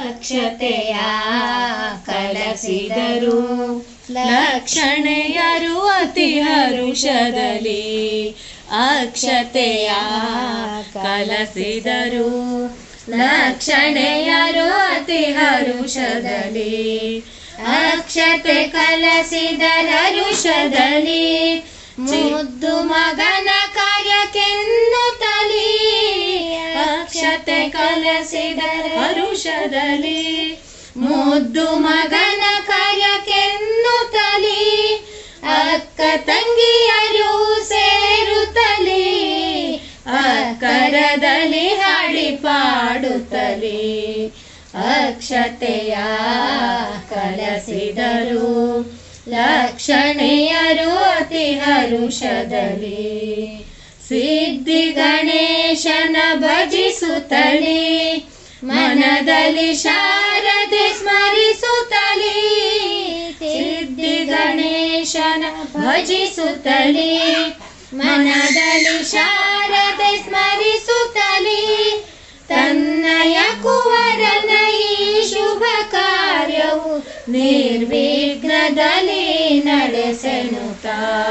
ಅಕ್ಷತೆಯ ಕಲಸಿದರು ಲಕ್ಷಣೆಯರು ಅತಿ ಹರುಷದಲ್ಲಿ ಅಕ್ಷತೆಯ ಕಲಸಿದರು ಲಕ್ಷಣೆಯರು ಅತಿ ಹರುಷದಲ್ಲಿ ಅಕ್ಷತೆ ಕಲಸಿದ ಹರುಷದಲ್ಲಿ ಮುದ್ದು ಮಗನ ಕಾರ್ಯಕ್ಕೆನ್ನುತ್ತಲಿ ಅಕ್ಷತೆ ಕಲಸಿದ ಹರುಷದಲ್ಲಿ ಮುದ್ದು ಮಗನ ಕಾರ್ಯಕ್ಕೆನ್ನುತ್ತಲಿ ಅಕ್ಕ ತಂಗಿಯರು ಸೇರುತ್ತಲಿ ಅಕ್ಕರದಲ್ಲಿ ಹಾಡಿ ಪಾಡುತ್ತಲಿ ಅಕ್ಷತೆಯ ಕಲಸಿದರು ಲಕ್ಷಣೆಯರು ಅತಿ ಹರುಷದಲ್ಲಿ ಸಿದ್ಧಿ ಗಣೇಶನ ಭಜಿಸುತ್ತಲಿ ಮನದಲ್ಲಿ ಶಾರದೆ ಸ್ಮರಿಸುತ್ತಲಿ ಸಿದ್ಧಿ ಗಣೇಶನ ಭಜಿಸುತ್ತಲಿ ಮನದಲ್ಲಿ ಶಾರದೆ ಸ್ಮರಿಸುತ್ತಲಿ ತನ್ನಯ ಕುವರನ ಈ ಶುಭ ಕಾರ್ಯವು ನಿರ್ವಿಘ್ನದಲ್ಲಿ ನಡೆಸೆನುತ್ತ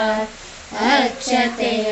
ಅಕ್ಷತೆಯ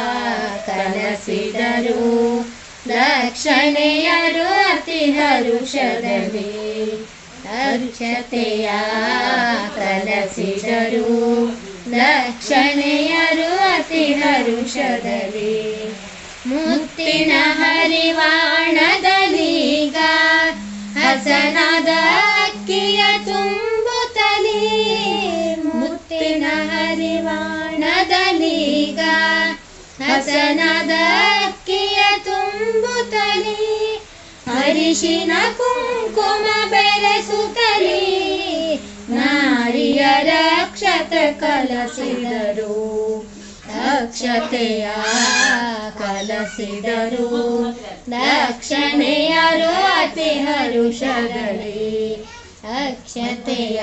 ಕಲಸಿದರು ಲಕ್ಷಣೆಯರು ಅತಿ ಹರುಷದಲ್ಲಿ ಅಕ್ಷತೆಯ ಕಲಸಿದರು ಲಕ್ಷಣೆಯರು ಅತಿ ಹರುಷದಲ್ಲಿ ಮುತ್ತಿನ ಹರಿವಾಣದಲೀಗ ಹಸನಾದ ಅಕ್ಕಿಯ ತುಂಬುತ್ತಲಿ ಮುತ್ತಿನ ಹರಿವಾಣದಲೀಗ ಹಸನಾದ ಅಕ್ಕಿಯ ತುಂಬುತ್ತಲಿ ಹರಿಶಿನ ಕುಂಕುಮ ಬೆರೆಸುತ್ತಲಿ ನಾರಿಯ ರಕ್ಷತ ಕಲಸಿದರು ಅಕ್ಷತೆಯ ಕಲಸಿದರು ಲಕ್ಷಣೆಯರು ಅತಿ ಹರುಷದಲ್ಲಿ ಅಕ್ಷತೆಯ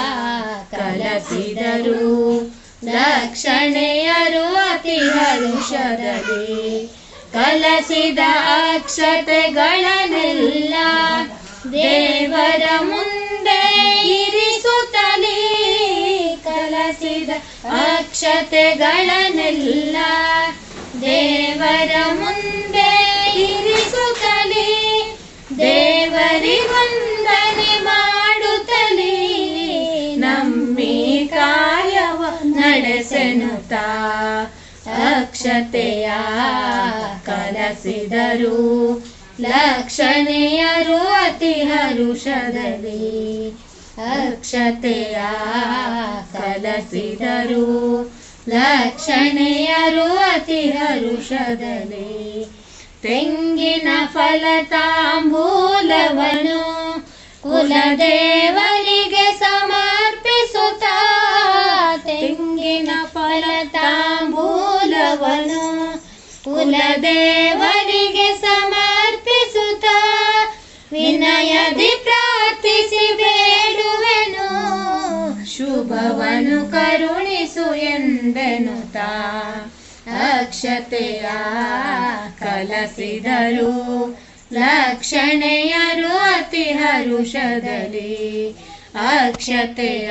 ಕಲಸಿದರು ಲಕ್ಷಣೆಯರು ಅತಿ ಹರುಷದಲ್ಲಿ ಕಲಸಿದ ಅಕ್ಷತೆಗಳನ್ನೆಲ್ಲ ದೇವರ ಮುಂದೆ ಇರಿಸುತ್ತಲೇ ಕಲಸಿದ ಅಕ್ಷತೆಗಳನ್ನೆಲ್ಲ ದೇವರ ಮುಂದೆ ಇರಿಸುತ್ತಲೇ ದೇವರಿಗೊಂದನೆ ಮಾಡುತ್ತಲೇ ನಮ್ಮಿ ಕಾರ್ಯವ ನಡೆಸೆನುತ್ತ ಅಕ್ಷತೆಯ ಕಲಸಿದರು ಲಕ್ಷಣೆಯರು ಅತಿ ಹರುಷದಲ್ಲಿ ಅಕ್ಷತೆಯ ಕಲಸಿದರು ಲಕ್ಷಣೆಯರು ಅತಿ ಹರುಷದಲ್ಲಿ ತೆಂಗಿನ ಫಲತಾಂಬೂಲವನು ಕುಲದೇವರಿಗೆ ಸಮರ್ಪಿಸುತ್ತ ತೆಂಗಿನ ಫಲತಾಂಬೂಲವನು ಕುಲದೇವರಿಗೆ ಸಮರ್ಪಿಸುತ್ತ ವಿನಯದಿ ಪ್ರಾರ್ಥಿಸಿ ಬೇಡುವೆನು ಶುಭವನು ಕರುಣಿಸು ಎಂದೆನುತ ಅಕ್ಷತೆಯ ಕಲಸಿದರು ಲಕ್ಷಣೆಯರು ಅತಿ ಹರುಷದಲ್ಲಿ ಅಕ್ಷತೆಯ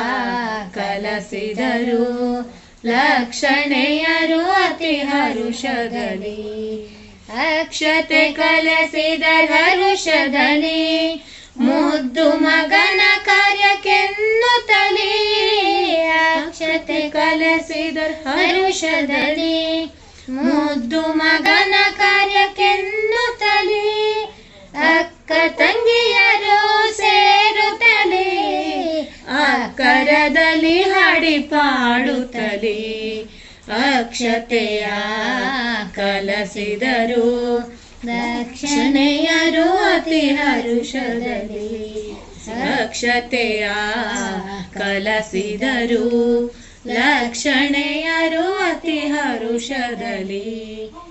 ಕಲಸಿದರು ಲಕ್ಷಣೆಯರು ಅತಿ ಹರುಷದಲ್ಲಿ ಅಕ್ಷತೆ ಕಲಸಿದ ಹರುಷದಲ್ಲಿ ಮುದ್ದು ಮಗನ ಕಾರ್ಯಕ್ಕೆನ್ನುತ್ತಲೇ ಅಕ್ಷತೆ ಕಲಸಿದ ಹರುಷದಲ್ಲಿ ಮುದ್ದು ಮಗನ ಕಾರ್ಯಕ್ಕೆನ್ನುತ್ತಲೇ ಅಕ್ಕ ತಂಗಿಯರು ಸೇರುತ್ತಲೇ ಅಕ್ಕರದಲ್ಲಿ ಹಾಡಿ ಪಾಡುತ್ತಲೇ ಅಕ್ಷತೆಯ ಕಲಸಿದರು ದಕ್ಷಿಣೆಯರು ಅತಿ ಹರುಷದಲ್ಲಿ ಅಕ್ಷತೆಯ ಕಲಸಿದರು ಲಕ್ಷಣೆಯರು ಅತಿ ಹರುಷದಲ್ಲಿ